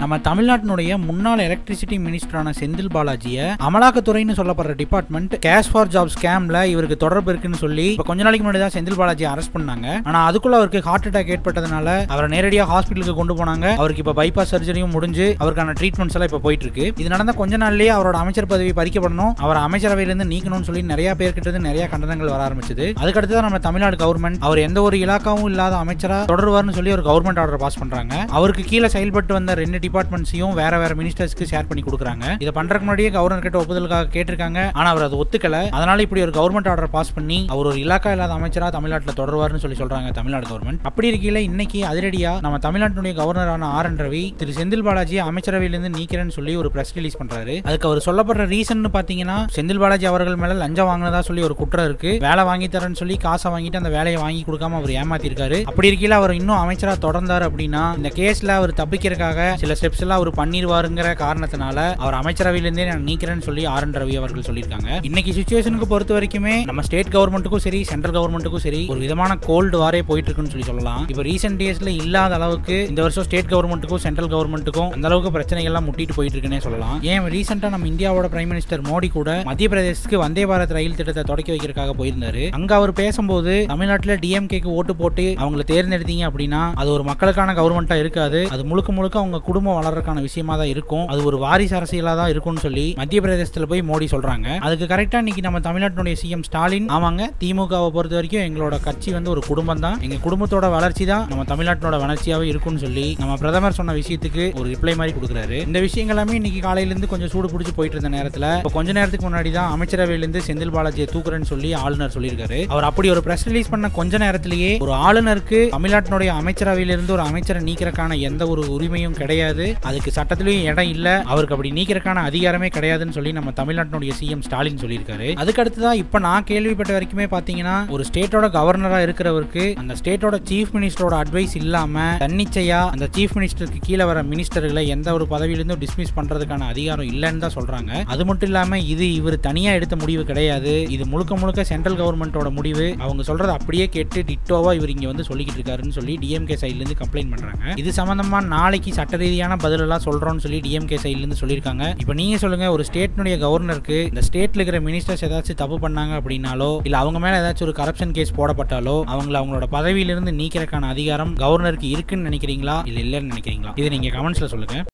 நம்ம தமிழ்நாட்டினுடைய முன்னாள் எலக்ட்ரிசிட்டி மினிஸ்டரான செந்தில் பாலாஜியை அமலாக்கத்துறைன்னு சொல்லப்படுற டிபார்ட்மெண்ட் கேஷ் ஃபார் ஜாப் ஸ்கேம்ல இவருக்கு தொடர்பு இருக்குன்னு சொல்லி இப்ப கொஞ்ச நாளைக்கு முன்னாடி தான் செந்தில் பாலாஜி அரெஸ்ட் பண்ணாங்க ஆனா அதுக்குள்ள அவருக்கு ஹார்ட் அட்டாக் ஏற்பட்டதுனால அவரை நேரடியாக ஹாஸ்பிட்டலுக்கு கொண்டு போனாங்க அவருக்கு இப்ப பைபாஸ் சர்ஜரியும் முடிஞ்சு அவருக்கான ட்ரீட்மெண்ட்ஸ் எல்லாம் இப்ப போயிட்டு இருக்கு இது நடந்த கொஞ்ச நாள்லயே அவரோட அமைச்சர் பதவி பறிக்கப்படணும் அவர் அமைச்சரவையிலிருந்து நீக்கணும்னு சொல்லி நிறைய பேர்கிட்ட இருந்து நிறைய கண்டனங்கள் வர ஆரம்பிச்சது அதுக்கடுத்து தான் நம்ம தமிழ்நாடு கவர்மெண்ட் அவர் எந்த ஒரு இலாக்காவும் இல்லாத அமைச்சரா தொடருவார்னு சொல்லி ஒரு கவர்மெண்ட் ஆர்டர் பாஸ் பண்றாங்க அவருக்கு கீழே செயல்பட்டு வந்த ரெண்டு டிபார்ட்மெண்ட்ஸையும் வேற வேற மினிஸ்டர்ஸ்க்கு ஷேர் பண்ணி கொடுக்குறாங்க இதை பண்றதுக்கு முன்னாடியே கவர்னர் கிட்ட ஒப்புதலுக்காக கேட்டிருக்காங்க ஆனா அவர் அதை ஒத்துக்கல அதனால இப்படி ஒரு கவர்மெண்ட் ஆர்டர் பாஸ் பண்ணி அவர் ஒரு இலாக்கா இல்லாத அமைச்சரா தமிழ்நாட்டில் தொடருவார்னு சொல்லி சொல்றாங்க தமிழ்நாடு கவர்மெண்ட் அப்படி இருக்கையில இன்னைக்கு அதிரடியா நம்ம தமிழ்நாட்டினுடைய கவர்னரான ஆர் என் ரவி திரு செந்தில் பாலாஜி அமைச்சரவையிலிருந்து நீக்கிறேன்னு சொல்லி ஒரு பிரஸ் ரிலீஸ் பண்றாரு அதுக்கு அவர் சொல்லப்படுற ரீசன் பாத்தீங்கன்னா செந்தில் பாலாஜி அவர்கள் மேல லஞ்சம் வாங்கினதா சொல்லி ஒரு குற்றம் இருக்கு வேலை வாங்கி தரேன்னு சொல்லி காசை வாங்கிட்டு அந்த வேலையை வாங்கி கொடுக்காம அவர் ஏமாத்திருக்காரு அப்படி இருக்கையில அவர் இன்னும் அமைச்சரா தொடர்ந்தார் அப்படின்னா இந்த கேஸ்ல அவர் தப்பிக்கிறதுக்காக சில ஸ்டெப்ஸ் எல்லாம் அவர் பண்ணிடுவாருங்கிற காரணத்தினால அவர் அமைச்சரவையிலிருந்தே நான் நீக்கிறேன்னு சொல்லி ஆர் என் ரவி அவர்கள் சொல்லியிருக்காங்க இன்னைக்கு சுச்சுவேஷனுக்கு பொறுத்த வரைக்குமே நம்ம ஸ்டேட் கவர்மெண்ட்டுக்கும் சரி சென்ட்ரல் கவர்மெண்ட்டுக்கும் சரி ஒரு விதமான கோல்டு வாரே போயிட்டு இருக்குன்னு சொல்லி சொல்லலாம் இப்போ ரீசெண்ட் டேஸ்ல இல்லாத அளவுக்கு இந்த வருஷம் ஸ்டேட் கவர்மெண்ட்டுக்கும் சென்ட்ரல் கவர்மெண்ட்டுக்கும் அந்த அளவுக்கு பிரச்சனைகள்லாம் முட்டிட்டு போயிட்டு இருக்குன்னே சொல்லலாம் ஏன் ரீசெண்டா நம்ம இந்தியாவோட பிரைம் மினிஸ்டர் மோடி கூட மத்திய பிரதேசத்துக்கு வந்தே பாரத் ரயில் திட்டத்தை தொடக்கி வைக்கிறதுக்காக போயிருந்தாரு அங்க அவர் பேசும்போது தமிழ்நாட்டில் டிஎம்கேக்கு ஓட்டு போட்டு அவங்களை தேர்ந்தெடுத்தீங்க அப்படின்னா அது ஒரு மக்களுக்கான கவர்மெண்டா இருக்காது அது முழுக்க முழுக்க அவங்க குடும்பம் வளர்றதுக்கான விஷயமா தான் இருக்கும் அது ஒரு வாரிசு அரசியலா தான் இருக்கும்னு சொல்லி மத்திய பிரதேசத்துல போய் மோடி சொல்றாங்க அதுக்கு கரெக்டா இன்னைக்கு நம்ம தமிழ்நாட்டினுடைய சிஎம் ஸ்டாலின் ஆமாங்க திமுகவை பொறுத்த வரைக்கும் எங்களோட கட்சி வந்து ஒரு குடும்பம் தான் எங்க குடும்பத்தோட வளர்ச்சி தான் நம்ம தமிழ்நாட்டினோட வளர்ச்சியாவே இருக்கும்னு சொல்லி நம்ம பிரதமர் சொன்ன விஷயத்துக்கு ஒரு ரிப்ளை மாதிரி கொடுக்குறாரு இந்த விஷயங்கள் எல்லாமே இன்னைக்கு காலையில இருந்து கொஞ்சம் சூடு பிடிச்சி போயிட்டு இருந்த நேரத்துல இப்போ கொஞ்ச நேரத்துக்கு முன்னாடி தான் அமைச்சரவையிலிருந்து செந்தில் பாலாஜியை தூக்குறேன்னு சொல்லி ஆளுநர் சொல்லியிருக்காரு அவர் அப்படி ஒரு பிரஸ் ரிலீஸ் பண்ண கொஞ்ச நேரத்திலேயே ஒரு ஆளுநருக்கு தமிழ்நாட்டினுடைய அமைச்சரவையிலிருந்து ஒரு அமைச்சரை நீக்கிறக்கான எந்த ஒரு உரிமையும் கிடையாது அதுக்கு சட்டத்திலையும் இடம் இல்ல அவருக்கு அப்படி நீக்கிறக்கான அதிகாரமே கிடையாதுன்னு சொல்லி நம்ம தமிழ்நாட்டினுடைய சிஎம் ஸ்டாலின் சொல்லியிருக்காரு அதுக்கு அடுத்ததான் இப்ப நான் கேள்விப்பட்ட வரைக்குமே பாத்தீங்கன்னா ஒரு ஸ்டேட்டோட கவர்னரா இருக்கிறவருக்கு அந்த ஸ்டேட்டோட சீஃப் மினிஸ்டரோட அட்வைஸ் இல்லாம தன்னிச்சையா அந்த சீஃப் மினிஸ்டருக்கு கீழே வர மினிஸ்டர்களை எந்த ஒரு பதவியிலிருந்தும் டிஸ்மிஸ் பண்றதுக்கான அதிகாரம் இல்லைன்னு தான் சொல்றாங்க அது மட்டும் இல்லாம இது இவர் தனியா எடுத்த முடிவு கிடையாது இது முழுக்க முழுக்க சென்ட்ரல் கவர்மெண்டோட முடிவு அவங்க சொல்றதை அப்படியே கேட்டு டிட்டோவா இவர் இங்க வந்து சொல்லிக்கிட்டு இருக்காருன்னு சொல்லி டிஎம்கே சைட்ல இருந்து கம்ப்ளைண்ட் பண்றாங்க இது சம்பந்தமா நாளைக்கு சட்ட ரீதியான பதில் எல்லாம் சொல்றோம்னு சொல்லி டிஎம்கே சைட்ல இருந்து சொல்லியிருக்காங்க இப்போ நீங்க சொல்லுங்க ஒரு ஸ்டேட்னுடைய கவர்னருக்கு இந்த ஸ்டேட்ல இருக்கிற மினிஸ்டர்ஸ் ஏதாச்சும் தப்பு பண்ணாங்க அப்படின்னாலோ இல்ல அவங்க மேல ஏதாச்சும் ஒரு கரப்ஷன் கேஸ் போடப்பட்டாலோ அவங்கள அவங்களோட பதவியிலிருந்து நீக்கிறதுக்கான அதிகாரம் கவர்னருக்கு இருக்குன்னு நினைக்கிறீங்களா இல்ல இல்லைன்னு நினைக்கிறீங்களா இது நீங்க கமெண்ட்ஸ்ல சொல்லுங்க